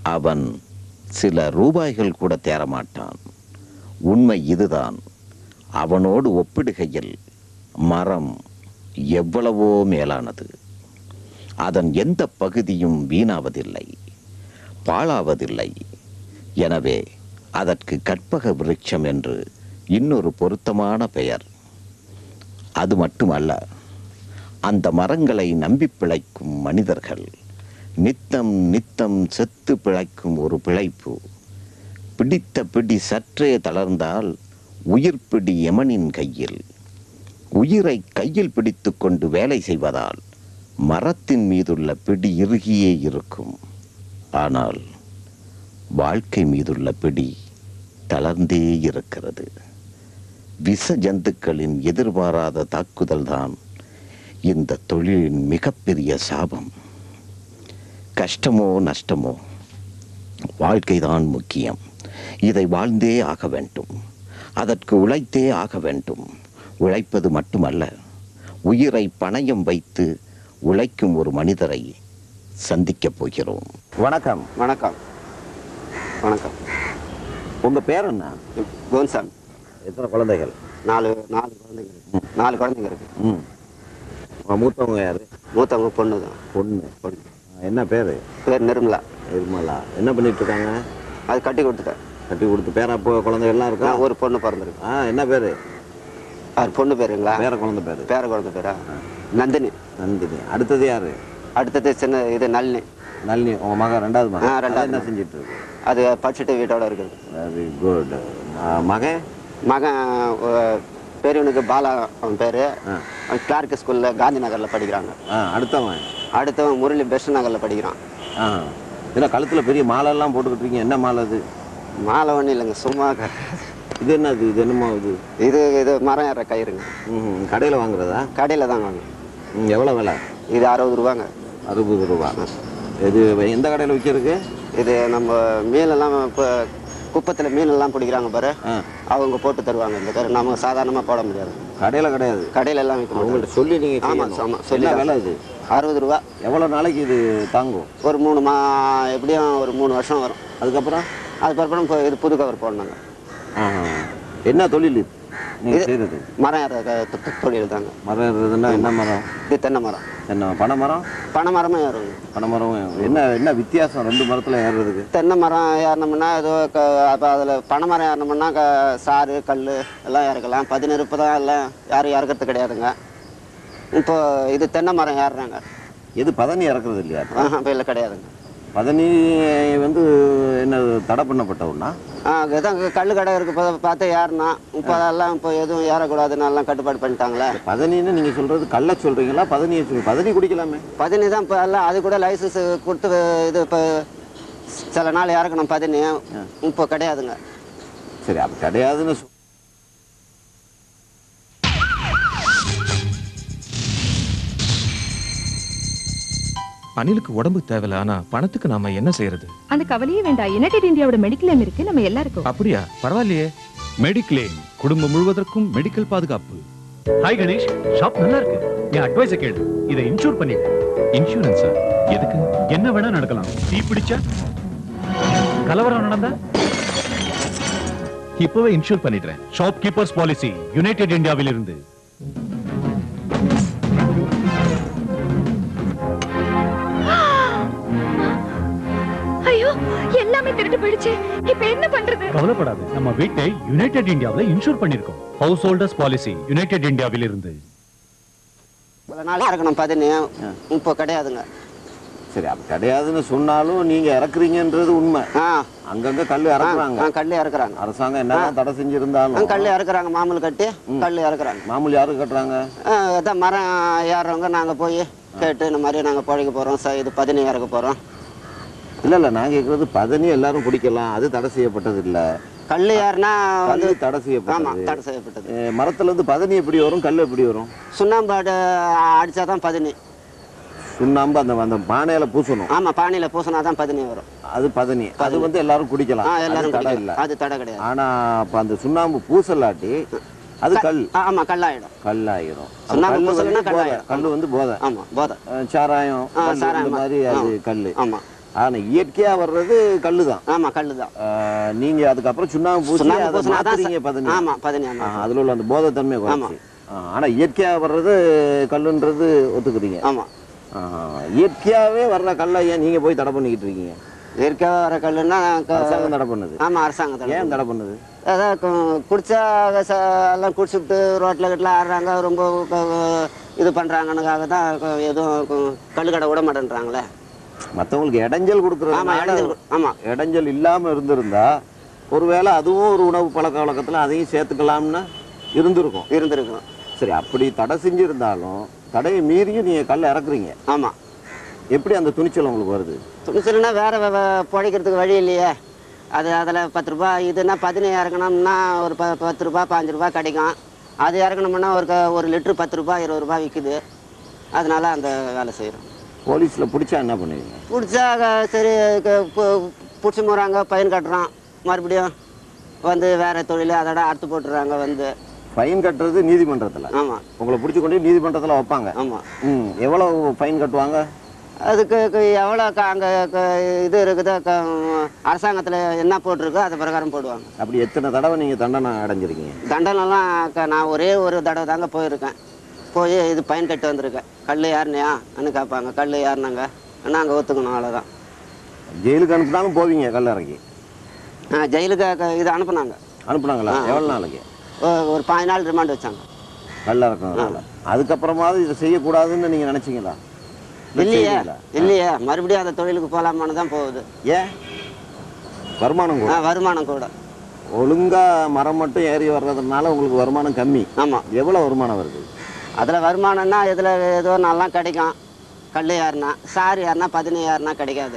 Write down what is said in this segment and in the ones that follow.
அவன் சில ரூபாய்கள் கூட தேரமாட்டான் உண்மை இதுதான் அவனோடு ஒப்பிடுகையில் மரம் எவ்வளவோ மேலானது அதன் எந்த பகுதியும் வீணாவதில்லை பாழாவதில்லை எனவே அதற்கு கற்பக விருட்சம் என்று இன்னொரு பொருத்தமான பெயர் அது மட்டுமல்ல அந்த மரங்களை நம்பி பிழைக்கும் மனிதர்கள் நித்தம் நித்தம் செத்து பிழைக்கும் ஒரு பிழைப்பு பிடித்த பிடி சற்றே தளர்ந்தால் உயிர் பிடி யமனின் கையில் உயிரை கையில் பிடித்துக்கொண்டு வேலை செய்வதால் மரத்தின் மீதுள்ள பிடி இறுகியே இருக்கும் ஆனால் வாழ்க்கை மீதுள்ள பிடி தளர்ந்தே இருக்கிறது விஷ ஜந்துக்களின் எதிர்பாராத தாக்குதல்தான் இந்த தொழிலின் மிகப்பெரிய சாபம் கஷ்டமோ நஷ்டமோ வாழ்க்கைதான் முக்கியம் இதை வாழ்ந்தே ஆக வேண்டும் அதற்கு உழைத்தே ஆக வேண்டும் உழைப்பது மட்டுமல்ல உயிரை பணயம் வைத்து உழைக்கும் ஒரு மனிதரை சந்திக்கப் போகிறோம் வணக்கம் வணக்கம் வணக்கம் உங்க பேர் என்ன கோன்சாமி எத்தனை குழந்தைகள் நாலு நாலு குழந்தைங்க இருக்கு நாலு குழந்தைங்க இருக்கு ம் உங்க மூத்தவங்க யாரு மூத்தவங்க பொண்ணு தான் பொண்ணு பொண்ணு என்ன பேரு பேர் நிர்மலா இருமலா என்ன பண்ணிட்டு இருக்காங்க அது கட்டி கொடுத்துட்டேன் கட்டி கொடுத்து பேரா போ குழந்தைகள்லாம் இருக்கா நான் ஒரு பொண்ணு பிறந்திருக்கு ஆ என்ன பேரு அது பொண்ணு பேருங்களா பேர குழந்தை பேரு பேர குழந்தை பேரா நந்தினி நந்தினி அடுத்தது யாரு அடுத்தது சின்ன இது நளினி நளினி உங்க மகன் ரெண்டாவது ஆ, மகன் ரெண்டாவது அது என்ன மகன். செஞ்சிட்டு இருக்கு அது படிச்சுட்டு வீட்டோட இருக்குது வெரி குட் மகன் மகன் அஹ், பெரியவனுக்கு பாலா அவன் பேர் ஆ. அவன் கிளார்க் ஸ்கூலில் காந்தி நகரில் படிக்கிறாங்க ஆ அடுத்தவன் அடுத்தவன் முரளி பெஸ்ட் நகரில் படிக்கிறான் ஆ இல்லை கழுத்துல பெரிய மாலை எல்லாம் போட்டுக்கிட்டு இருக்கீங்க என்ன மாலை அது மாலை ஒன்றும் இல்லைங்க சும்மா க- இது என்னது இது என்னமோ இது இது இது மரம் ஏற கயிறுங்க ம் கடையில் வாங்குறதா கடையில் தான் வாங்க ம் எவ்வளோ விலை இது அறுபது ரூபாங்க அறுபது ரூபா இது எந்த கடையில் விற்கிறதுக்கு இது நம்ம மீனெல்லாம் இப்போ குப்பத்தில் மீனெல்லாம் பிடிக்கிறாங்க பாரு ஆ அவங்க போட்டு தருவாங்க இந்த கரு நம்ம சாதாரணமாக போட முடியாது கடையில் கிடையாது கடையில எல்லாம் விற்க மாட்டாங்க அவங்கள்ட்ட சொல்லி நீங்கள் ஆமா, செய்யணும். ஆமா, சொல்லி என்ன தான். விலை இது அறுபது ரூபா எவ்வளோ நாளைக்கு இது தாங்கும் ஒரு மூணு மா எப்படியும் ஒரு மூணு வருஷம் வரும் அதுக்கப்புறம் அதுக்கப்புறம் இப்போ இது புது கவர் போடணுங்க ஆஹா. என்ன தொழில் இது நீங்கள் செய்கிறது மரம் ஏற க- தொ- தொ- தொழில் தாங்க மரம் ஏறுறதுன்னா என்ன மரம் இது தென்னை மரம் என்ன பனை மரம் பனை மரமும் ஏறுங்க பனை மரம் என்ன என்ன வித்தியாசம் ரெண்டு மரத்தில் ஏறுறதுக்கு தென்னை மரம் ஏறினோம்னா ஏதோ க அப்போ அதில் பனை மரம் ஏறினோம்னா க சாறு கல் எல்லாம் இறக்கலாம் பதினெருப்பு தான் எல்லாம் யாரும் இறக்கிறது கிடையாதுங்க இப்போ இது தென்னை மரம் ஏறுறாங்க எது பதனி இறக்குறது இல்லையா ஆஹா இப்போ இல்லை கிடையாதுங்க பதனி வந்து என்ன தடை பண்ணப்பட்ட ஒன்றா ஆ இதான் கல் கடை இருக்கு இப்போ பார்த்து ஏறினா இப்போ அதெல்லாம் இப்போ எதுவும் ஏறக்கூடாதுன்னு எல்லாம் கட்டுப்பாடு பண்ணிட்டாங்களே பதனின்னு நீங்கள் சொல்கிறது கள்ள சொல்கிறீங்களா பதனியை சொல்லி பதனி குடிக்கலாமே பதினி தான் இப்போ எல்லாம் அது கூட லைசன்ஸ் கொடுத்து இது இப்போ சில நாள் இறக்கணும் பதினி இப்போ கிடையாதுங்க சரி அப்போ கிடையாதுன்னு சொ- அனிலுக்கு உடம்பு தேவையில்ல ஆனா பணத்துக்கு நாம என்ன செய்யறது அந்த கவலையே வேண்டாம் யுனைடெட் இந்தியாவோட மெடிக்கல் இருக்கு நம்ம எல்லாருக்கும் அப்படியா பரவாயில்லையே மெடிக்ளேம் குடும்பம் முழுவதற்கும் மெடிக்கல் பாதுகாப்பு ஹாய் கணேஷ் ஷாப் நல்லா இருக்கு என் அட்வைஸ கேளு இதை இன்சூர் பண்ணிடு இன்சூரன்ஸா எதுக்கு என்ன வேணா நடக்கலாம் தீ பிடிச்சா கலவரம் நடந்தா இப்பவே இன்சூர் பண்ணிடுறேன் ஷாப் கீப்பர்ஸ் பாலிசி யுனைடெட் இந்தியாவில் இருந்து ஐயோ எல்லாமே திருட்டு போயிடுச்சு இப்ப என்ன பண்றது கவலைப்படாது நம்ம வீட்டை யுனைடெட் இந்தியாவில் இன்சூர் பண்ணிருக்கோம் ஹவுஸ் ஹோல்டர்ஸ் பாலிசி யுனைடெட் இந்தியாவில் இருந்து இவ்வளோ நாள் இறக்கணும் பதினி இப்போ கிடையாதுங்க சரி அப்போ கிடையாதுன்னு சொன்னாலும் நீங்கள் இறக்குறீங்கன்றது உண்மை ஆ அங்கங்கே கல் இறக்குறாங்க ஆ கல் இறக்குறாங்க அரசாங்கம் என்னதான் தடை செஞ்சிருந்தாலும் கல் இறக்குறாங்க மாமூல் கட்டி கல் இறக்குறாங்க மாமூல் யாரு கட்டுறாங்க ஆ, அதான் மரம் ஏறுறவங்க நாங்கள் போய் கேட்டு இந்த மாதிரி நாங்கள் பழக போகிறோம் ச இது பதினி இறக்க போகிறோம் இல்லை இல்லை நான் கேட்குறது பதனி எல்லாரும் குடிக்கலாம் அது தடை செய்யப்பட்டது இல்லை கல் ஏறினா வந்து கல் தடை ஆமாம் செய்யப்பட்டது தடை செய்யப்பட்டது அஹ் மரத்துல இருந்து பதனி எப்படி வரும் கல் எப்படி வரும் சுண்ணாம்பு அடி அடித்தா தான் பதினி சுண்ணாம்பு அந்த அந்த பானையில பூசணும் ஆமாம் பானியில் பூசினா தான் பதினி வரும் அது பதனி அது வந்து எல்லாரும் குடிக்கலாம் ஆ அது எல்லாரும் தடை குடிக்கலாம். இல்லை அது தடை கிடையாது ஆனா அப்ப அந்த சுண்ணாம்பு பூசலாட்டி அது கல் ஆமாம் கல்லாயிடும் கல்லாயிரும் அப்ப சுண்ணாம்பு கல்லு வந்து பூசலைன்னா போதை கல்லாயிரும். கல் வந்து போதை ஆமாம் போதை அஹ் சாராயம் ஆ, கல்லு சாராயம் இந்த மாதிரி அது ஆ. கல் ஆமாம் ஆனா இயற்கையா வர்றது கல்லு தான் ஆமாம் கல் தான் நீங்க அதுக்கப்புறம் சுண்ணாம்பு பூசி சுண்ணாம்பு அதை பூசினா தான் மாத்துறீங்க ச- பதினி ஆமா பதினி ஆ, ஆமாம் அதுல உள்ள அந்த போதைத்தன்மை குறைச்சி ஆ, ஆனா இயற்கையா வர்றது கல்லுன்றது ஒத்துக்கிறீங்க ஆமாம் ஆ, இயற்கையாவே வர்ற கல்லை ஏன் நீங்க போய் தடை பண்ணிக்கிட்டு இருக்கீங்க இயற்கையாக வர கல்லுன்னா க- அரசாங்கம் தடை பண்ணுது ஆமாம் அரசாங்கத்தில் ஏன் தடை பண்ணுது அதான் கு- குடிச்சா ச- எல்லாம் குடிச்சுட்டு ரோட்டில் கட்டில் ஆடுறாங்க ரொம்ப க- இது பண்ணுறாங்கன்னுக்காக தான் க- எதுவும் கு- கள்ளுக்கடை விட மாட்டேன்றாங்களே மத்தவங்களுக்கு இடைஞ்சல் ஆமாம் கொடுக்குறது இடைஞ்சல் ஆமாம் இடைஞ்சல் இல்லாம இருந்திருந்தா ஒருவேளை அதுவும் ஒரு உணவு பழக்க வழக்கத்துல அதையும் சேர்த்துக்கலாம்னு இருந்திருக்கும் இருந்திருக்கும் சரி அப்படி தடை செஞ்சிருந்தாலும் தடையை மீறியும் நீங்க கல்லை இறக்குறீங்க ஆமாம் எப்படி அந்த துணிச்சல் உங்களுக்கு வருது துணிச்சல்னா வேற வ- வ- பிழைக்கிறதுக்கு வழி இல்லையே அது அதில் பத்து ரூபா இதுனா பதினஞ்சு இறக்கணும்னா ஒரு ப பத்து ரூபா பாஞ்சு ரூபா கிடைக்கும் அது இறக்கணும்னா ஒரு க ஒரு லிட்ரு பத்து ரூபா இருபது ரூபா விற்குது அதனால அந்த வேலை செய்கிறோம் போலீஸ்ல பிடிச்சா என்ன பண்ணுவீங்க பிடிச்சா க- சரி பிடிச்சி போகிறாங்க பயன் கட்டுறான் மறுபடியும் வந்து வேற தொழில் அதோட அறுத்து போட்டுறாங்க வந்து ஃபைன் கட்டுறது நீதிமன்றத்துல ஆமாம் உங்களை பிடிச்சி கொண்டு போய் நீதிமன்றத்துல வைப்பாங்க ஆமாம் ம் எவ்வளவு ஃபைன் கட்டுவாங்க அதுக்கு க- எவ்வளோ க- அங்கே க- இது இருக்குதோ க அரசாங்கத்தில் என்ன போட்டிருக்கோ அது பிரகாரம் போடுவாங்க அப்படி எத்தனை தடவை நீங்க தண்டனை அடைஞ்சிருக்கீங்க தண்டனெல்லாம் க- நான் ஒரே ஒரு தடவை தாங்க போயிருக்கேன் போய் இது பயன் கட்டு வந்திருக்கேன் கல் யாருனையா அன்னு கேட்பாங்க கல் யாருனாங்க நாங்கள் ஒத்துக்கணும் அவ்வளோதான் ஜெயிலுக்கு அனுப்பினாலும் போவீங்க கல்லறைக்கு ஆ ஜெயிலுக்கு க- இது அனுப்புனாங்க அனுப்புனாங்களா எவ்வளவு நாளைக்கு ஒ- ஒரு பாஞ்சு நாள் ரிமாண்ட் வச்சாங்க கல்ல இறக்குனதுனால அதுக்கப்புறமாவது இதை செய்யக்கூடாதுன்னு நீங்க நினைச்சீங்களா இல்ல இல்லையே செய்வீங்களா? இல்லையே மறுபடியும் அந்த தொழிலுக்கு போகலாமான்னு தான் போகுது ஏன் வருமானம் ஆ கூட வருமானம் கூட ஒழுங்கா மரம் மட்டும் ஏறி வர்றதுனால உங்களுக்கு வருமானம் கம்மி ஆமாம் எவ்வளவு வருமானம் வருது அதில் வருமானம்னா இதில் ஏதோ நல்லா கிடைக்கும் கல் யாருனா சார் யாருனா பதினஞ்சு யாருனா கிடைக்காது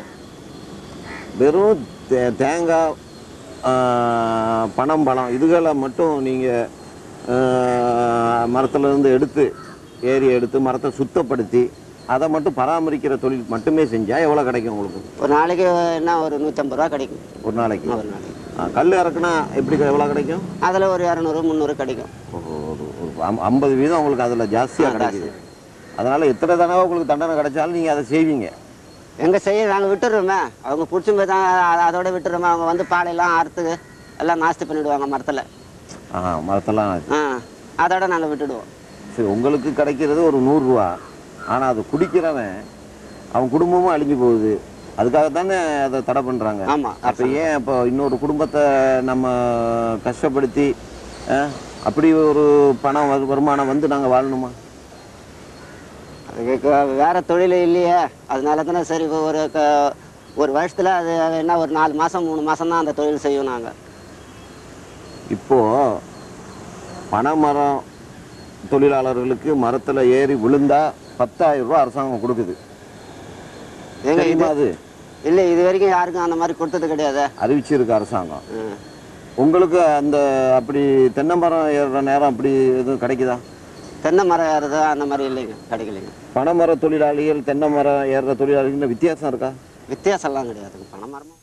வெறும் தே- தேங்காய் ஆ, பனம் பழம் இதுகளை மட்டும் நீங்கள் மரத்துலேருந்து எடுத்து ஏறி எடுத்து மரத்தை சுத்தப்படுத்தி அதை மட்டும் பராமரிக்கிற தொழில் மட்டுமே செஞ்சால் எவ்வளோ கிடைக்கும் உங்களுக்கு ஒரு நாளைக்கு என்ன ஒரு நூற்றம்பது ரூபா கிடைக்கும் ஒரு நாளைக்கு ஒரு நாளைக்கு ஆ, கல் இறக்குனா எப்படி எவ்வளோ கிடைக்கும் அதில் ஒரு இரநூறு முந்நூறு கிடைக்கும் ஒரு ஒரு ஒரு ஐம்- ஐம்பது வீதம் உங்களுக்கு அதில் ஜாஸ்தியாக ஆ, கிடைக்குது அதனால் எத்தனை தடவை உங்களுக்கு தண்டனை கிடைச்சாலும் நீங்கள் அதை செய்வீங்க எங்கே செய்ய நாங்கள் விட்டுடுறோமே அவங்க பிடிச்சி போய் தான் அ- அதோட விட்டுடுறோமே அவங்க வந்து பாலையெல்லாம் அறுத்து எல்லாம் நாஸ்தி பண்ணிவிடுவாங்க மரத்தில் ஆ மரத்தெல்லாம் ஆ அதோட நாங்கள் விட்டுடுவோம் சரி உங்களுக்கு கிடைக்கிறது ஒரு நூறுரூவா ஆனால் அது குடிக்கிறவன் அவன் குடும்பமும் அழிஞ்சு போகுது அதுக்காக தானே அதை தடை பண்ணுறாங்க ஆமாம் அப்போ ஏன் இப்போ இன்னொரு குடும்பத்தை நம்ம கஷ்டப்படுத்தி அஹ், அப்படி ஒரு பணம் வரு- வருமானம் வந்து நாங்கள் வாழணுமா அதுக்கு க- வேற தொழில் இல்லையே அதனால தானே சரி இப்போ ஒரு க ஒரு வருஷத்தில் அது என்ன ஒரு நாலு மாதம் மூணு மாதம் தான் அந்த தொழில் செய்வோம் நாங்கள் இப்போது பனைமரம் தொழிலாளர்களுக்கு மரத்தில் ஏறி விழுந்தா பத்தாயிரம் ரூபா அரசாங்கம் கொடுக்குது எங்க தெரியுமா இது அது இல்லை இது வரைக்கும் யாருக்கும் அந்த மாதிரி கொடுத்தது கிடையாது அறிவிச்சிருக்கு அரசாங்கம் ம். உங்களுக்கு அந்த அப்படி தென்னை மரம் ஏறுற நேரம் அப்படி எதுவும் கிடைக்குதா தென்னை மரம் ஏறுறது அந்த மாதிரி இல்லைங்க கிடைக்கலைங்க பனைமர தொழிலாளிகள் தென்னை மரம் ஏறுற தொழிலாளிகள் வித்தியாசம் இருக்கா வித்தியாசம்லாம் கிடையாதுங்க பனை மரமும்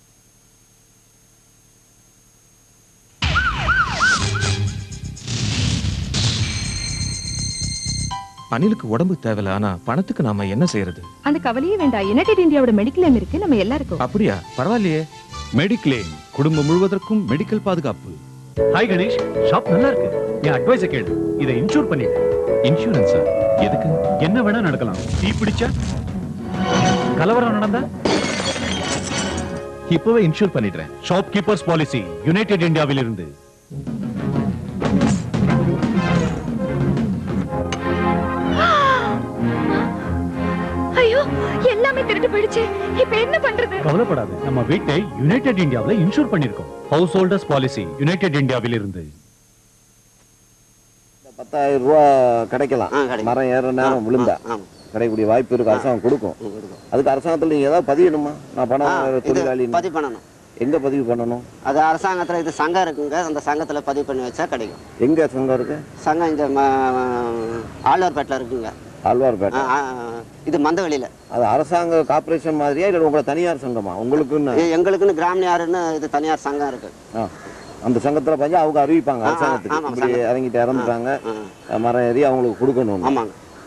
அனிலுக்கு உடம்பு தேவையில்ல ஆனா பணத்துக்கு நாம என்ன செய்யறது அந்த கவலையே வேண்டாம் யுனைடெட் இந்தியாவோட மெடிக்கல் நேம் இருக்கு நம்ம எல்லாருக்கும் அப்படியா பரவாயில்லையே மெடிக்ளேம் குடும்பம் முழுவதற்கும் மெடிக்கல் பாதுகாப்பு ஹாய் கணேஷ் ஷாப் நல்லா இருக்கு என் அட்வைஸ கேளு இதை இன்சூர் பண்ணிடு இன்சூரன்ஸா எதுக்கு என்ன வேணா நடக்கலாம் தீ பிடிச்சா கலவரம் நடந்தா இப்பவே இன்சூர் பண்ணிடுறேன் ஷாப் கீப்பர்ஸ் பாலிசி யுனைடெட் இந்தியாவில் இருந்து ஐயோ எல்லாமே திருட்டு போயிடுச்சு இப்ப என்ன பண்றது கவலைப்படாது நம்ம வீட்டை யுனைடெட் இந்தியாவில் இன்சூர் பண்ணிருக்கோம் ஹவுஸ் ஹோல்டர்ஸ் பாலிசி யுனைடெட் இந்தியாவில் இருந்து இந்த பத்தாயிரம் ரூபா கிடைக்கலாம் ஆ கிடைக்கும் மரம் ஏறுற நேரம் விழுந்தா ஆமாம் கிடைக்கக்கூடிய வாய்ப்பு இருக்கு அரசாங்கம் கொடுக்கும் அதுக்கு அரசாங்கத்தில் நீங்கள் ஏதாவது பதியணுமா நான் பணம் ஏறுற தொழிலாளி பதிவு பண்ணணும் எங்கே பதிவு பண்ணணும் அது அரசாங்கத்தில் இது சங்கம் இருக்குங்க அந்த சங்கத்தில் பதிவு பண்ணி வச்சா கிடைக்கும் எங்கே சங்கம் இருக்கு சங்கம் இந்த ம- ஆழ்வார்பேட்டில் இருக்குங்க ஆழ்வார்பேட்டை ஆ, ஆ, இது மந்தவெளியில் அது அரசாங்க கார்ப்பரேஷன் மாதிரியா இல்லை உங்களை தனியார் சங்கமா உங்களுக்குன்னு எங்களுக்குன்னு கிராமியாருன்னு இது தனியார் சங்கம் இருக்கு ஆ. அந்த சங்கத்தில் பஞ்சு அவங்க அறிவிப்பாங்க ஆ, ஆ, அரசாங்கத்துக்கு ஆமாம், இப்படி சங்கம். இறங்கிட்டு இறந்துட்டாங்க ஆ, மரம் ஏறி அவங்களுக்கு கொடுக்கணும் ஆமாங்க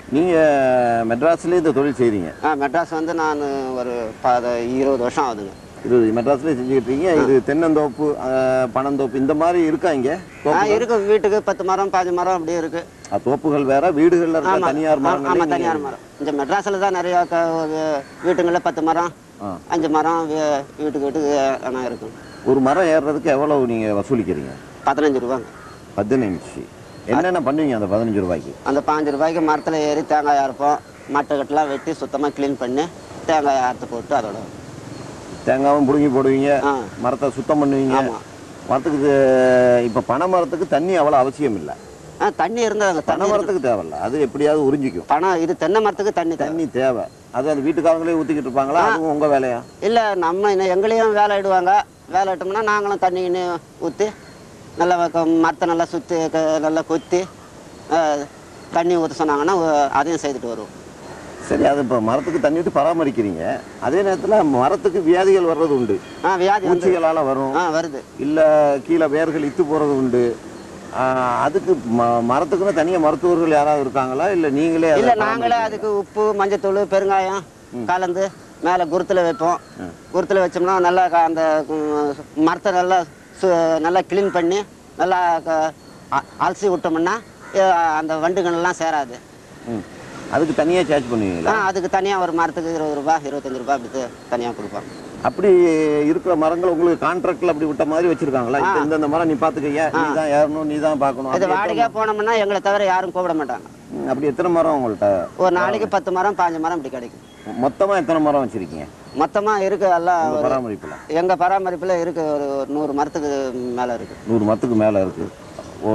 நீங்கள் மெட்ராஸ்லேயே இந்த தொழில் செய்கிறீங்க ஆ மெட்ராஸ் வந்து நான் ஒரு பத இருபது வருஷம் ஆகுதுங்க இருபது மெட்ராஸ்லேயே செஞ்சுக்கிட்டு இருக்கீங்க இது தென்னந்தோப்பு அஹ், பனந்தோப்பு இந்த மாதிரி இருக்கா இங்கே ஆ இருக்கு வீட்டுக்கு பத்து மரம் பாஞ்சு மரம் அப்படியே இருக்கு தோப்புகள் வேற வீடுகளில் இருக்க ஆமா தனியார் ஆ- ஆமா மரங்கள் தனியார் மரம் இந்த மெட்ராஸில் தான் நிறைய க- வீ- வீட்டுங்களில் பத்து மரம் ஆ. அஞ்சு மரம் வீ- வீட்டுக்கு வீட்டுக்கு ஆனால் இருக்கும் ஒரு மரம் ஏறுறதுக்கு எவ்வளவு நீங்கள் வசூலிக்கிறீங்க பதினஞ்சு ரூபாங்க பதினஞ்சு என்னென்ன பண்ணுவீங்க அந்த பதினஞ்சு ரூபாய்க்கு அந்த பாஞ்சு ரூபாய்க்கு மரத்தில் ஏறி தேங்காய் அறுப்போம் மட்டை கட்டெல்லாம் வெட்டி சுத்தமாக க்ளீன் பண்ணி தேங்காய் அறுத்து போட்டு அதோட தேங்காவும் பிடுங்கி போடுவீங்க ஆ மரத்தை சுத்தம் பண்ணுவீங்க ஆமா. மரத்துக்கு இது- இப்ப பனை மரத்துக்கு தண்ணி அவ்வளவு அவசியம் இல்லை ஆ தண்ணி இருந்தாங்க பனை தண்ணி மரத்துக்கு தேவையில்ல அது எப்படியாவது உறிஞ்சிக்கும் பணம் இது தென்னை மரத்துக்கு தண்ணி தேவை தண்ணி தேவை அது அந்த வீட்டுக்காரங்களே ஊத்திக்கிட்டு இருப்பாங்களா அதுவும் உங்க வேலையா இல்லை நம்ம இன்னும் எங்களையும் வேலை இடுவாங்க வேலை இட்டோம்னா நாங்களும் தண்ணி கிண்ணி ஊற்றி நல்லா க- மரத்தை நல்லா சுற்றி நல்லா கொத்தி ஆ, தண்ணி ஊற்ற சொன்னாங்கன்னா ஊ- அதையும் செய்துட்டு வருவோம் சரி அது இப்போ மரத்துக்கு தண்ணி விட்டு பராமரிக்கிறீங்க அதே நேரத்துல மரத்துக்கு வியாதிகள் வர்றது உண்டு ஆ வியாதி வந்து பூச்சிகளால வரும் ஆ வருது இல்ல கீழே வேர்கள் இத்து போறது உண்டு ஆ, அதுக்கு ம- மரத்துக்குன்னு தனியா மருத்துவர்கள் யாராவது இருக்காங்களா இல்ல நீங்களே அதை இல்லை நாங்களே பராமரிக்கிறீங்களா? அதுக்கு உப்பு மஞ்சத்தூள் பெருங்காயம் கலந்து மேலே குருத்தில் வைப்போம் குருத்தில் வச்சோம்னா நல்லா க- அந்த ம், மரத்தை நல்லா சு நல்லா க்ளீன் பண்ணி நல்லா க- அ- அலசி விட்டோம்னா எ, அந்த வண்டுகள்லாம் சேராது ம். அதுக்கு தனியா சார்ஜ் ஆ பண்ணுவீங்களா அதுக்கு தனியாக ஒரு மரத்துக்கு இருபது ரூபா இருபத்தஞ்சு ரூபா அப்படி தனியாக கொடுப்பாங்க அப்படி இருக்கிற மரங்கள் உங்களுக்கு கான்ட்ராக்ட்ல அப்படி விட்ட மாதிரி வச்சிருக்காங்களா இப்ப இந்தந்த மரம் நீ பாத்துக்கய்யா நீ தான் ஏறணும் நீ தான் பார்க்கணும் இது அப்படி வாடகையாக போனோம்னா எங்களை தவிர யாரும் கூப்பிட மாட்டாங்க எத்தனை- ம், அப்படி எத்தனை மரம் உங்கள்கிட்ட ஒரு நாளைக்கு பத்து மரம் பாஞ்சு மரம் இப்படி கிடைக்கும் மொத்தமா எத்தனை மரம் வச்சிருக்கீங்க மொத்தமாக இருக்கு எல்லாம் உங்க ஒரு பராமரிப்புல எங்கள் பராமரிப்பில் இருக்கு ஒரு ஒரு நூறு மரத்துக்கு மேலே இருக்கு நூறு மரத்துக்கு மேல இருக்கு ஓ,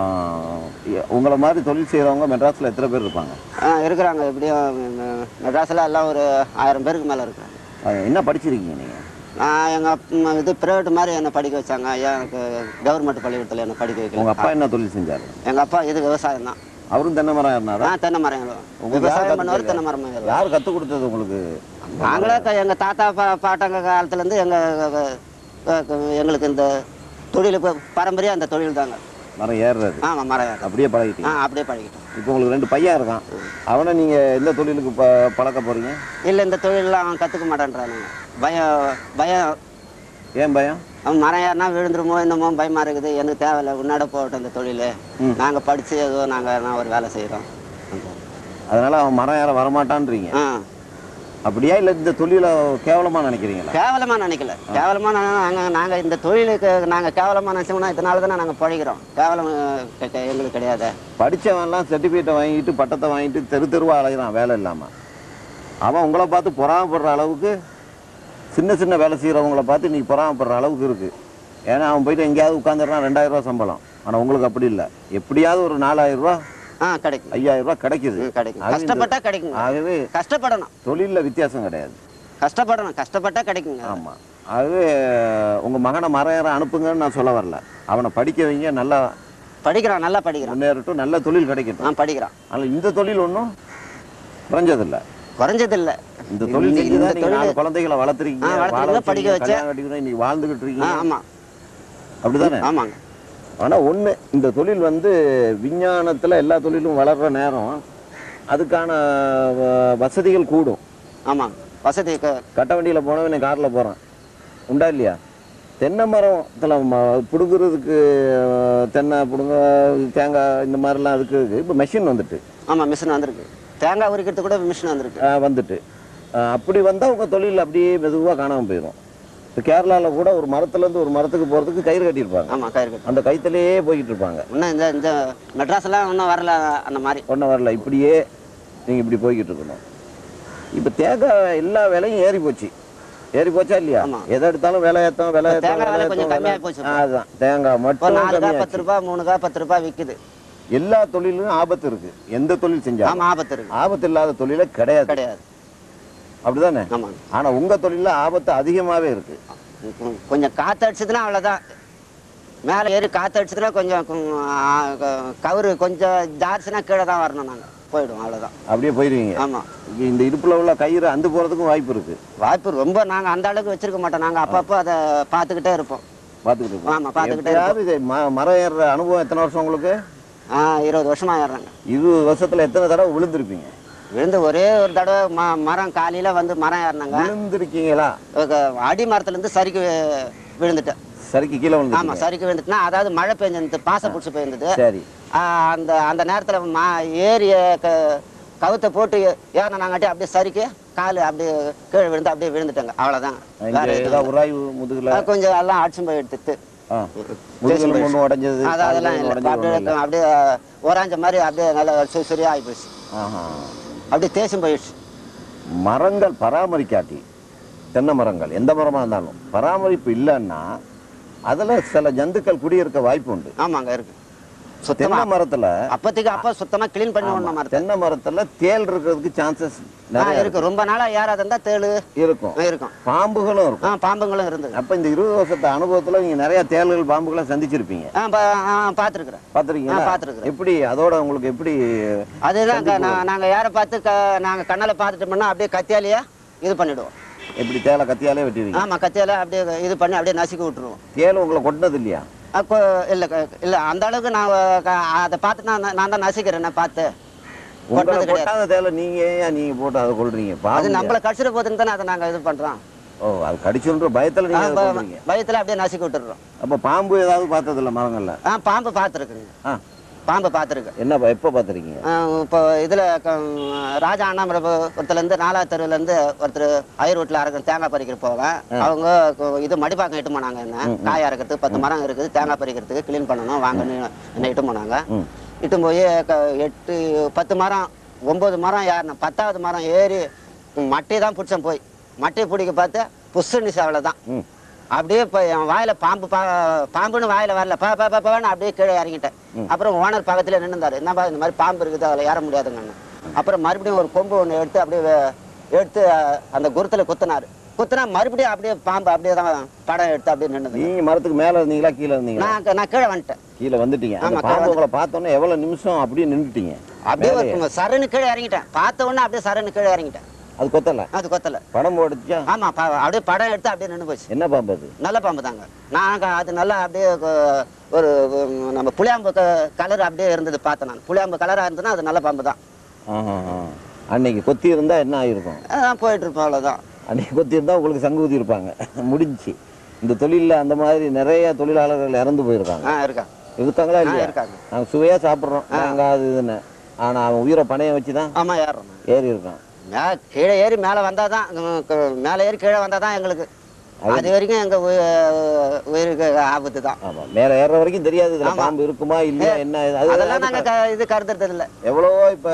எ- உங்களை மாதிரி தொழில் செய்யறவங்க மெட்ராஸ்ல எத்தனை பேர் இருப்பாங்க ஆ இருக்கிறாங்க எப்படியும் மெ- மெட்ராஸில் எல்லாம் ஒரு ஆயிரம் பேருக்கு மேலே இருக்கிறாங்க அஹ், என்ன படிச்சிருக்கீங்க நீங்க நான் எங்கள் இது ப்ரைவேட் மாதிரி என்னை படிக்க வச்சாங்க ஐயா எனக்கு கவர்மெண்ட் பள்ளிக்கூடத்தில் என்னை படிக்க உங்க வைக்கல அப்பா என்ன தொழில் செஞ்சாரு எங்கள் அப்பா இது விவசாயம் தான் அவரும் தென்னை மரம் ஏறினாரா ஆ தென்னை மரம் உங்களுக்கு யார் விவசாயம் பண்ணவர் கத்துக் தென்னை மரம் ஏறுவார். யார் கத்து கொடுத்தது உங்களுக்கு நாங்களே க- எங்க தாத்தா பா பாட்டங்க காலத்துலேருந்து எங்க வ- வ- எங்களுக்கு இந்த தொழில் இப்போ பாரம்பரியம் அந்த தொழில் தாங்க மரம் ஏறுறது ஆமா மரம் ஏறுறது. அப்படியே ஆ பழகிட்டீங்க அப்படியே பழகிட்டோம் இப்போ உங்களுக்கு ரெண்டு பையன் இருக்கான் அவனை நீங்க எந்த தொழிலுக்கு ப பழக்க போறீங்க இல்லை இந்த தொழிலெலாம் அவன் கற்றுக்க மாட்டேன்றானுங்க பயம் பயம் ஏன் பயம் அவன் மரம் ஏறினா விழுந்துருமோ என்னமோ பயமா இருக்குது எனக்கு தேவையில்லை உன்னாட போகட்டும் இந்த தொழில் நாங்கள் படித்து ஏதோ நாங்கள் நான் ஒரு வேலை செய்கிறோம் அதனால அவன் மரம் ஏற வரமாட்டான்றீங்க ஆ அப்படியா இல்ல இந்த தொழிலை கேவலமா நினைக்கிறீங்களா கேவலமா நினைக்கல கேவலமா நாங்கள் நாங்கள் இந்த தொழிலுக்கு நாங்கள் கேவலமா நினச்சோம்னா இதனால தானே நாங்கள் பழகிறோம் கேவலம் அஹ், கெ- கெ- எங்களுக்கு கிடையாது படிச்சவன்லாம் சர்டிஃபிகேட்டை வாங்கிட்டு பட்டத்தை வாங்கிட்டு தெரு தெருவா அலைகிறான் வேலை இல்லாம அவன் உங்களை பார்த்து பொறாமப்படுற அளவுக்கு சின்ன சின்ன வேலை செய்கிறவங்கள பார்த்து நீ பொறாமப்படுற அளவுக்கு இருக்கு ஏன்னா அவன் போயிட்டு எங்கேயாவது உட்காந்துடுறான் ரெண்டாயிரம் ரூபா சம்பளம் ஆனா உங்களுக்கு அப்படி இல்லை எப்படியாவது ஒரு நாலாயிரம் ரூபா ஆ கிடைக்கும் ஐயாயிரம் ரூபா கிடைக்குது ம், கிடைக்கும் அது இந்த- கஷ்டப்பட்டா கிடைக்குங்க ஆகவே கஷ்டப்படணும் தொழில்ல வித்தியாசம் கிடையாது கஷ்டப்படணும் கஷ்டப்பட்டா கிடைக்குங்க ஆமா ஆகவே உங்க மகனை மரம் ஏற அனுப்புங்கன்னு நான் சொல்ல வரல அவனை படிக்க வைங்க நல்லா படிக்கிறான் நல்லா படிக்கிறான் முன்னேறட்டும் நல்ல தொழில் கிடைக்கட்டும் நான் படிக்கிறான் ஆனால் இந்த தொழில் ஒன்றும் குறைஞ்சதில்லை குறைஞ்சது இல்ல இந்த தொழில் இந்த- செஞ்சு தான் இந்த நீங்க நாலு தொழில் குழந்தைகளை வளர்த்துறீங்க ஆ, வளர்த்துறீங்க, வாழ படிக்க வச்சீங்க, வச்சேன். கல்யாணம் கட்டிக்கிறோம் இன்னைக்கு வாழ்ந்துகிட்டு ஆ இருக்கீங்க ஆமா அப்படிதானே ஆமாங்க ஆனா ஒண்ணு இந்த தொழில் வந்து விஞ்ஞானத்துல எல்லா தொழிலும் வளர்ற நேரம் அதுக்கான வ- வசதிகள் கூடும் ஆமாங்க வசதி க- கட்ட வண்டியில போனவன் நீ கார்ல போறான் உண்டா இல்லையா தென்னை மரத்துல ம- புடுங்குறதுக்கு அஹ், தென்னை புடுங்க தேங்காய் இந்த மாதிரிலாம் அதுக்கு இருக்கு. இப்போ மெஷின் வந்துட்டு ஆமா மிஷின் வந்திருக்கு தேங்காய் உரிக்கிறது கூட மிஷின் வந்திருக்கு அஹ், வந்துட்டு அஹ், அப்படி வந்தா உங்க தொழில் அப்படியே மெதுவா காணாம போயிடும் இப்போ கேரளால கூட ஒரு மரத்துல இருந்து ஒரு மரத்துக்கு போறதுக்கு கயிறு கட்டியிருப்பாங்க ஆமா கயிறு கட்டு அந்த கயித்துலயே போய்கிட்டு இருப்பாங்க இன்னும் இந்த இந்த மெட்ராஸ் எல்லாம் இன்னும் வரல அந்த மாதிரி ஒன்றும் வரல இப்படியே நீங்க இப்படி போய்கிட்டு இருக்கணும் இப்போ தேங்காய் எல்லா விலையும் ஏறி போச்சு ஏறி போச்சா இல்லையா ஆமா. எதை எடுத்தாலும் விலை ஏத்தம் விலை ஏத்தம் தேங்காய் விலை விலை கொஞ்சம் ஏத்தம், கம்மியாகி விலை- போச்சு ஆ, அதுதான் தேங்காய் ஒரு மட்டும் நாலு கா கம்மியாச்சு. பத்து ரூபாய் மூணு கா பத்து ரூபாய் விக்குது எல்லா தொழிலும் ஆபத்து இருக்கு எந்த தொழில் செஞ்சாலும் ஆமா ஆபத்து இருக்கு ஆபத்து இல்லாத தொழிலே கிடையாது கிடையாது அப்படிதானே ஆமாங்க ஆனா உங்க தொழில்ல ஆபத்து அதிகமாவே இருக்கு கொ- கொஞ்சம் காத்து அடிச்சதுன்னா அவ்வளவுதான் மேலே ஏறி காத்து அடிச்சதுன்னா கொஞ்சம் கு- ஆ, க- கவுரு கொஞ்சம் ஜார்ச்சுனா கீழே தான் வரணும் நாங்க போயிடுவோம் அவ்வளவுதான் அப்படியே போயிருவீங்க ஆமா இந்த இடுப்புல உள்ள கயிறு அந்து போறதுக்கும் வாய்ப்பு இருக்கு வாய்ப்பு ரொம்ப நாங்க அந்த அளவுக்கு வச்சிருக்க மாட்டோம் நாங்க அப்பப்போ அதை பார்த்துக்கிட்டே இருப்போம் பாத்துக்கிட்டு இருக்கோம். ஆமா, பாத்துக்கிட்டே எப்பயாவது இது ம- மரம் ஏறுற அனுபவம் எத்தனை வருஷம் உங்களுக்கு ஆ இருபது வருஷமா ஏறுறாங்க இருபது வருஷத்துல எத்தனை தடவை விழுந்திருப்பீங்க விழுந்து ஒரே ஒரு தடவை ம மரம் காலையில் வந்து மரம் ஏறினாங்க விழுந்திருக்கீங்களா அடி மரத்துலேருந்து சரிக்கு வி- விழுந்துட்டேன் சரிக்கு கீழே ஆமாம் விழுந்து சரிக்கு விழுந்துட்டுனா அதாவது மழை பெஞ்சிருந்து பாசம் பிடிச்சி போயிருந்தது சரி ஆ, அந்த அந்த நேரத்தில் மா ஏரிய க கவுத்தை போட்டு ஏறினாங்காட்டி அப்படியே சரிக்கு கால் அப்படியே கீழே விழுந்து அப்படியே விழுந்துட்டாங்க அவ்வளோதான் இங்க வேற எதுவும் ஏதாவது உராய்வு முதுகுல இல்ல. கொஞ்சம் எல்லாம் அடிச்சும் போய் எடுத்துட்டு ஆ. முதுகுல ஒண்ணு உடைஞ்சது அது அதெல்லாம் கால் இல்லை உடைஞ்சது ஒண்ணும் அப்படியே இல்ல. அப்படியே ஒராஞ்ச மாதிரி அப்படியே நல்லா சுரியாக ஆகி போச்சு ஆஹா. அப்படியே தேய்ச்சும் போயிடுச்சு மரங்கள் பராமரிக்காட்டி தென்னை மரங்கள் எந்த மரமா இருந்தாலும் பராமரிப்பு இல்லைன்னா அதுல சில ஜந்துக்கள் குடியிருக்க வாய்ப்பு உண்டு ஆமாங்க இருக்கு தென்னை சுத்தமா மரத்துல அப்போதைக்கு அப்போ சுத்தமா க்ளீன் பண்ணி விடணும் மரத்தை தென்னை மரத்துல தேள் இருக்கிறதுக்கு சான்சஸ் ஆ, நிறைய இருக்கு ரொம்ப நாளா ஏறாத இருந்தா தேளு இருக்கும் இருக்கும் பாம்புகளும் ஆ இருக்கும் பாம்புங்களும் இருந்தது அப்ப இந்த இருபது வருஷத்து அனுபவத்துல நீங்க நிறைய தேள்கள் பாம்புகளை சந்திச்சிருப்பீங்க ஆ பா- ஆ பார்த்துருக்குறேன் பாத்திருக்கீங்களா ஆ, பார்த்திருக்கிறேன். எப்படி அதோட உங்களுக்கு எப்படி அதுதான் க- நான் நாங்க யாரை பார்த்து க நாங்க கண்ணால பார்த்துட்டோம்னா அப்படியே கத்தியாலேயே இது பண்ணிடுவோம் எப்படி தேலை கத்தியாலே வெட்டிடுவீங்க ஆமா கத்தியால அப்படியே இது பண்ணி அப்படியே நசுக்கி விட்டுருவோம் தேள் உங்களை கொட்டினது இல்லையா அப்போ இல்லை இல்லை அந்த அளவுக்கு நான் க- அதை பார்த்து நான் நான் தான் நசிக்கிறேன் நான் பார்த்து உங்களை கொட்டினது கிடையாது கொட்டாத தேலை நீங்க ஏன் நீங்க போட்டு அதை கொள்றீங்க அது பாவம் நம்மளை கடிச்சிட போதுன்னு தானே அதை நாங்க இது பண்றோம் ஓ அது கடிச்சுன்ற பயத்துல நீங்க அதை கொள்றீங்க பயத்தில் அப்படியே நசுக்கி விட்டுடுறோம் அப்ப பாம்பு ஏதாவது பார்த்தது இல்ல மரங்கள்ல ஆ பாம்பு பார்த்துருக்குங்க ஆ பாம்பு பார்த்துருக்கு என்ன ப- எப்ப பார்த்திருக்கீங்க இப்போ இதில் ராஜா அண்ணாமலைபுரத்துலேருந்து நாலாவது தெருவுலேருந்து ஒருத்தர் ஐயர் வீட்டில் அறக்க தேங்காய் பறிக்கிற போவேன் அவங்க கு- இது மடிப்பாக்கம் இட்டு போனாங்க என்ன காய் அறக்கிறதுக்கு பத்து மரம் இருக்குது தேங்காய் பறிக்கிறதுக்கு க்ளீன் பண்ணணும் வாங்கன்னு என்ன இட்டு போனாங்க ம். இட்டு போய் க- எட்டு பத்து மரம் ஒம்பது மரம் ஏறினேன் பத்தாவது மரம் ஏறி மட்டையை தான் பிடிச்சேன் போய் மட்டையை பிடிக்க பார்த்து புஷ்ஷனி சேவலை தான் ம். அப்படியே இப்போ என் வாயில பாம்பு பா பாம்புன்னு வாயில வரல பா பா பா பான்னு அப்படியே கீழே இறங்கிட்டேன் அப்புறம் ஓனர் பக்கத்துல நின்னுந்தாரு என்னப்பா இந்த மாதிரி பாம்பு இருக்குது அதில் ஏற முடியாதுங்கன்னு அப்புறம் மறுபடியும் ஒரு கொம்பு ஒன்று எடுத்து அப்படியே வே- எடுத்து அஹ், அந்த குருத்துல குத்தினாரு குத்துனா மறுபடியும் அப்படியே பாம்பு அப்படியே தான் படம் எடுத்து அப்படியே நின்னுது நீங்க மரத்துக்கு மேல இருந்தீங்களா கீழே இருந்தீங்களா நான் நான் கீழே வந்துட்டேன் கீழே வந்துட்டீங்க அந்த ஆமா, கீழே பாம்பு உங்களை பார்த்தோன்னே எவ்வளவு நிமிஷம் அப்படியே நின்றுட்டீங்க அப்படியே ஒரு சரன்னு கீழே இறங்கிட்டேன் பார்த்த உடனே அப்படியே சரன்னு கீழே இறங்கிட்டேன் அது கொத்தல அது கொத்தல படம் போடுச்சா ஆமா பா- அப்படியே படம் எடுத்து அப்படியே நின்று போச்சு என்ன பாம்பு அது நல்ல பாம்பு தாங்க நான் க- அது நல்லா அப்படியே கொ- ஒரு உம், நம்ம புளியாம்பு கலர் அப்படியே இருந்தது பார்த்தேன் நான் புளியாம்பு கலராக இருந்ததுன்னா அது நல்ல பாம்பு தான் ஆஹா, ஆ. அன்னைக்கு கொத்தி இருந்தா என்ன ஆயிருக்கும் அதான் போயிட்டு இருப்போம் அவ்வளோதான் அன்னைக்கு கொத்தி இருந்தா உங்களுக்கு சங்கு ஊதி இருப்பாங்க முடிஞ்சுச்சு இந்த தொழில்ல அந்த மாதிரி நிறைய தொழிலாளர்கள் இறந்து போயிருக்காங்க ஆ இருக்கா இருக்காங்களா ஆ இல்லையா இருக்காங்க நாங்க சுவையா சாப்பிடுறோம் நாங்க அது இதுன்னு ஆனா அவன் உயிரை பணையம் வச்சுதான் ஆமா ஏறுறோம் ஏறி இருக்கான் மே கீழே ஏறி மேலே வந்தால் தான் உம், க- மேலே ஏறி கீழே வந்தால் தான் எங்களுக்கு அது வரைக்கும் எங்கள் உயிருக்கு ஆபத்து தான் ஆமா மேல ஏறுற வரைக்கும் தெரியாது இதுல ஆமா. பாம்பு இருக்குமா இல்லையா என்ன இது? அது அதெல்லாம் நாங்கள் இது கருதுறது இல்லை எவ்வளவோ இப்ப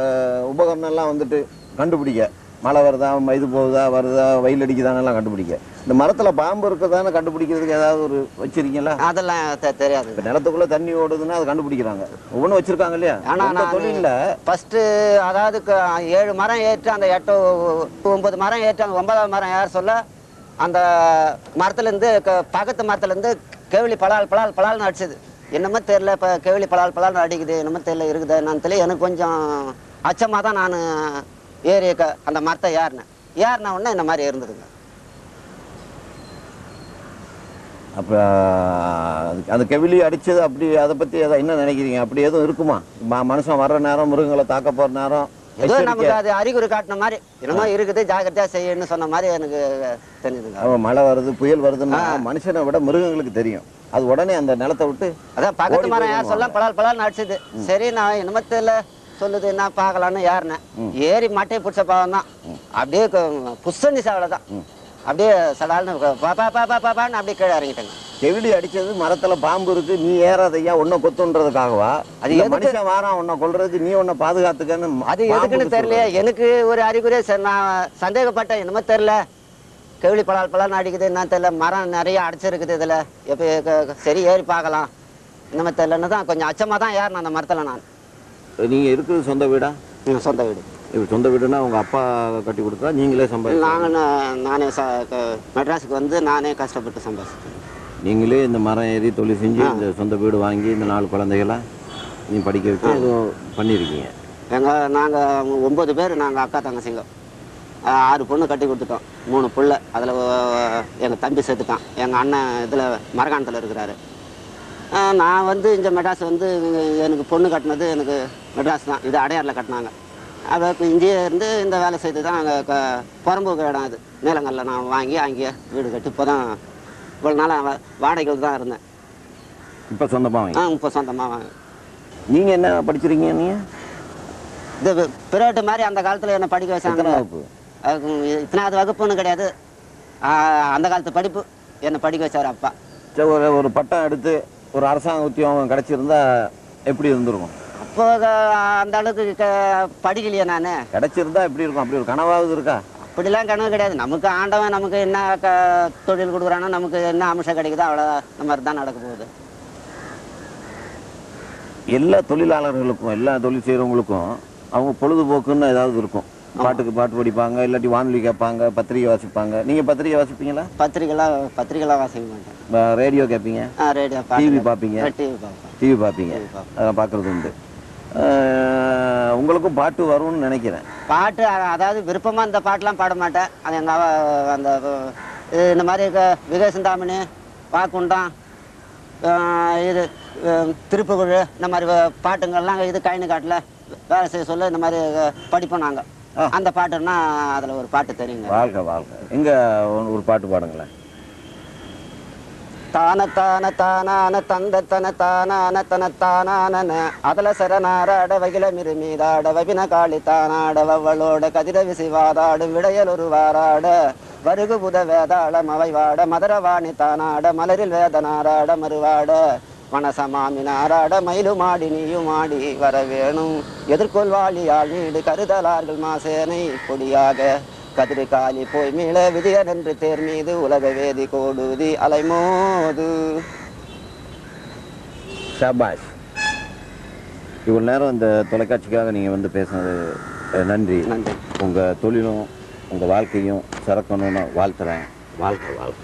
உபகரணம் எல்லாம் வந்துட்டு கண்டுபிடிக்க மழை வருதா ம- இது போகுதா வருதா வெயில் அடிக்குதானெல்லாம் கண்டுபிடிக்க இந்த மரத்துல பாம்பு இருக்குதானே கண்டுபிடிக்கிறதுக்கு ஏதாவது ஒரு வச்சிருக்கீங்களா அதெல்லாம் தெ- தெரியாது இப்ப நிலத்துக்குள்ள தண்ணி ஓடுதுன்னா அதை கண்டுபிடிக்கிறாங்க ஒவ்வொன்றும் வச்சிருக்காங்க இல்லையா ஆனா அந்த நான் தொழில்ல ஃபஸ்ட்டு அதாவது க- ஏழு மரம் ஏற்று அந்த எட்டு ஒன்பது மரம் ஏற்று அந்த ஒன்பதாவது மரம் ஏற சொல்ல அந்த மரத்துலேருந்து பக்கத்து மரத்துலேருந்து கெவிலி பலால் பலால் பலால்னு அடிச்சது என்னமோ தெரில இப்போ கெவிலி பலால் பலால்னு அடிக்குது என்னமோ தெரியல இருக்குதா என்னன்னு தெரியல எனக்கு கொஞ்சம் அச்சமாக தான் நான் ஏறி க- அந்த மரத்தை ஏறினேன் ஏறின உடனே இந்த மாதிரி இருந்ததுங்க அப்ப அதுக்கு- அந்த கெவிலி அடிச்சது அப்படி அதை பத்தி எதை என்ன நினைக்கிறீங்க அப்படி எதுவும் இருக்குமா ம- மனுஷன் வர்ற நேரம் மிருகங்களை தாக்க போற நேரம் ஏதோ எச்சரிக்கை. நமக்கு அது அறிகுறி காட்டின மாதிரி என்னமோ இருக்குது ஜாக்கிரதையாக செய்யணும்னு சொன்ன மாதிரி எனக்கு தெரிஞ்சுதுங்க அவன் மழை வருது புயல் வருதுன்னா மனுஷனை விட மிருகங்களுக்கு தெரியும் அது உடனே அந்த நிலத்தை விட்டு அதான் பக்கத்து ஓடி மரம் யார் போயிடுவாங்க. சொல்ல பலால் பலால் அடிச்சது சரி நான் இனிமத்தில் சொல்லுது என்ன பார்க்கலான்னு ஏறினேன் ஏறி மட்டையை பிடிச்ச பாவம் தான் அப்படியே க- புஷ்ஷனி சாவலை தான் அப்படியே சடால்னு பா பா பா பா பான்னு அப்படியே கீழே இறங்கிட்டேங்க கெவிலி அடிச்சது மரத்துல பாம்பு இருக்கு நீ ஏறாதையா உன்னை கொத்துன்றதுக்காகவா அது அது எதுக்கு? மனுஷன் வாரான் உன்னை கொல்றதுக்கு நீ உன்னை பாதுகாத்துக்கன்னு அது பாம்புக்கு எதுக்குன்னு தெரியலையே சொல்றது. எனக்கு ஒரு அறிகுறியே சரி நான் சந்தேகப்பட்டேன் என்னமோ தெரில கெவிலி பலால் பலால்னு அடிக்குது என்ன தெரியல மரம் நிறைய அடிச்சிருக்குது இதில் எப்போ சரி ஏறி பார்க்கலாம் என்னமோ தெரிலன்னு தான் கொஞ்சம் அச்சமாக தான் ஏறினேன் அந்த மரத்தில் நான் நீங்க இருக்கிறது சொந்த வீடா என் சொந்த வீடு இப்ப சொந்த வீடுனா உங்க அப்பா கட்டி கொடுத்தா நீங்களே சம்பாதிச்சு நாங்கள் நானே ச க- மெட்ராஸுக்கு வந்து நானே கஷ்டப்பட்டு சம்பாதிச்சேன் நீங்களே இந்த மரம் ஏறி தொழில் செஞ்சு இந்த சொந்த வீடு வாங்கி இந்த நாலு குழந்தைகளை நீ படிக்க வச்சு ஏதோ பண்ணியிருக்கீங்க எங்கள் நாங்கள் ஒம்பது பேர் நாங்கள் அக்கா தங்கச்சிங்க ஆஹ் ஆறு பொண்ணு கட்டி கொடுத்துட்டோம் மூணு புள்ள அதில் எங்கள் தம்பி செத்துட்டான் எங்கள் அண்ணன் இதில் மரகாணத்தில் இருக்கிறாரு ஆ, நான் வந்து இந்த மெட்ராஸ் வந்து எனக்கு பொண்ணு கட்டினது எனக்கு மெட்ராஸ் தான் இது அடையாரில் கட்டினாங்க அதை இப்போ இங்கேயே இருந்து இந்த வேலை செய்து தான் அங்கே புறம்போக்கு இடம் இது நீலங்கல்ல நான் வாங்கி அங்கேயே வீடு கட்டி இப்போ தான் இவ்வளோ நாளாக வாடகைக்கு தான் இருந்தேன் இப்போ சொந்தமாக வாங்கி ஆ இப்போ சொந்தமாக வாங்க நீங்கள் என்ன படிச்சிருக்கீங்க நீங்கள் இது பிரைவேட்டு மாதிரி அந்த காலத்தில் என்ன படிக்க எத்தனை வச்சாங்க வகுப்பு அதுக்கு இத்தனாவது வகுப்புன்னு கிடையாது ஆ, அந்த காலத்து படிப்பு என்னை படிக்க வச்சார் அப்பா சரி ஒரு ஒரு பட்டம் எடுத்து ஒரு அரசாங்க உத்தியோகம் கிடச்சிருந்தா எப்படி இருந்திருக்கும் அப்போ க- அந்த அளவுக்கு க- படிக்கலையே நான் கிடச்சிருந்தா எப்படி இருக்கும் அப்படி ஒரு கனவாவது இருக்கா அப்படிலாம் கனவு கிடையாது நமக்கு ஆண்டவன் நமக்கு என்ன க தொழில் கொடுக்குறானோ நமக்கு என்ன அம்சம் கிடைக்குதோ அவ்வளோ இந்த மாதிரி தான் நடக்க போகுது எல்லா தொழிலாளர்களுக்கும் எல்லா தொழில் செய்கிறவங்களுக்கும் அவங்க பொழுதுபோக்குன்னு ஏதாவது இருக்கும் பாட்டுக்கு பாட்டு படிப்பாங்க இல்லாட்டி வானொலி கேட்பாங்க பத்திரிகை வாசிப்பாங்க நீங்கள் பத்திரிகை வாசிப்பீங்களா பத்திரிகைலாம் பத்திரிகைலாம் வாசிக்க மாட்டேன் ரேடியோ கேட்பீங்க ஆ ரேடியோ டிவி பார்ப்பீங்க டிவி பார்ப்பேன் டிவி பார்ப்பீங்க டிவி பார்ப்பேன் அதெல்லாம் பார்க்குறது உண்டு அஹ், உங்களுக்கும் பாட்டு வரும்னு நினைக்கிறேன் பாட்டு அ- அதாவது விருப்பமாக இந்த பாட்டெலாம் பாட மாட்டேன் அது எங்கள் அவ அந்த இது இந்த மாதிரி க- விவேசந்தாமணி வாக்குண்டான் ஆஹ் இது அஹ் திருப்புகழ் இந்த மாதிரி வ- பாட்டுங்கள்லாம் இது கைனு காட்டில் வேலை செய்ய சொல்ல இந்த மாதிரி அஹ், படிப்போம் நாங்கள் ஆ. அந்த பாட்டுன்னா அதில் ஒரு பாட்டு தெரியுங்க வாழ்க்கை வாழ்க்கை எங்கே ஒரு பாட்டு பாடுங்களேன் தான தான தானான தந்த தன தானான தன தானான அதல சரணாராட வகில மிருமீதாட வபின காளி தானாட வவ்வளோட கதிர விசிவாதாடு விடையல் ஒரு வாராட வருகு புத வேதாள மவைவாட மதுரவாணி தானாட மலரில் வேதனாராட மறுவாட மனசமாமி நாராட மயிலு மாடி நீயும் மாடி வர வேணும் எதிர்கொள்வாளியால் நீடு கருதலார்கள் மாசேனை பொடியாக கதிரு காலி போய் மீள விதியனென்று தேர் மீது உலக வேதி கோடுதி அலைமோது ஷாபாஷ் இவ்வளோ நேரம் இந்த தொலைக்காட்சிக்காக நீங்கள் வந்து பேசுனது அஹ், நன்றி நன்றி உங்கள் தொழிலும் உங்கள் வாழ்க்கையும் சிறக்கணும்னு வாழ்த்துறேன் வாழ்க்கை வாழ்க்கை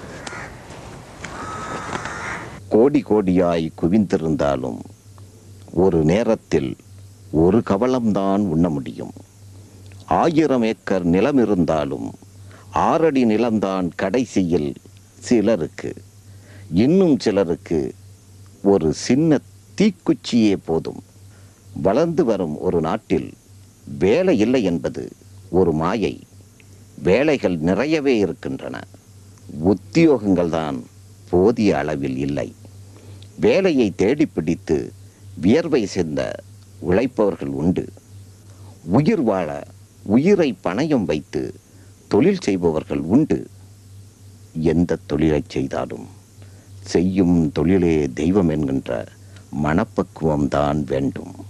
கோடி கோடியாய் குவிந்திருந்தாலும் ஒரு நேரத்தில் ஒரு கவளம்தான் உண்ண முடியும் ஆயிரம் ஏக்கர் நிலம் இருந்தாலும் ஆறடி நிலம்தான் கடைசியில் சிலருக்கு இன்னும் சிலருக்கு ஒரு சின்ன தீக்குச்சியே போதும் வளர்ந்து வரும் ஒரு நாட்டில் வேலை இல்லை என்பது ஒரு மாயை வேலைகள் நிறையவே இருக்கின்றன உத்தியோகங்கள் தான் போதிய அளவில் இல்லை வேலையை தேடிப் பிடித்து வியர்வை சிந்த உழைப்பவர்கள் உண்டு உயிர் வாழ உயிரை பணயம் வைத்து தொழில் செய்பவர்கள் உண்டு எந்த தொழிலை செய்தாலும் செய்யும் தொழிலே தெய்வம் என்கின்ற மனப்பக்குவம்தான் வேண்டும்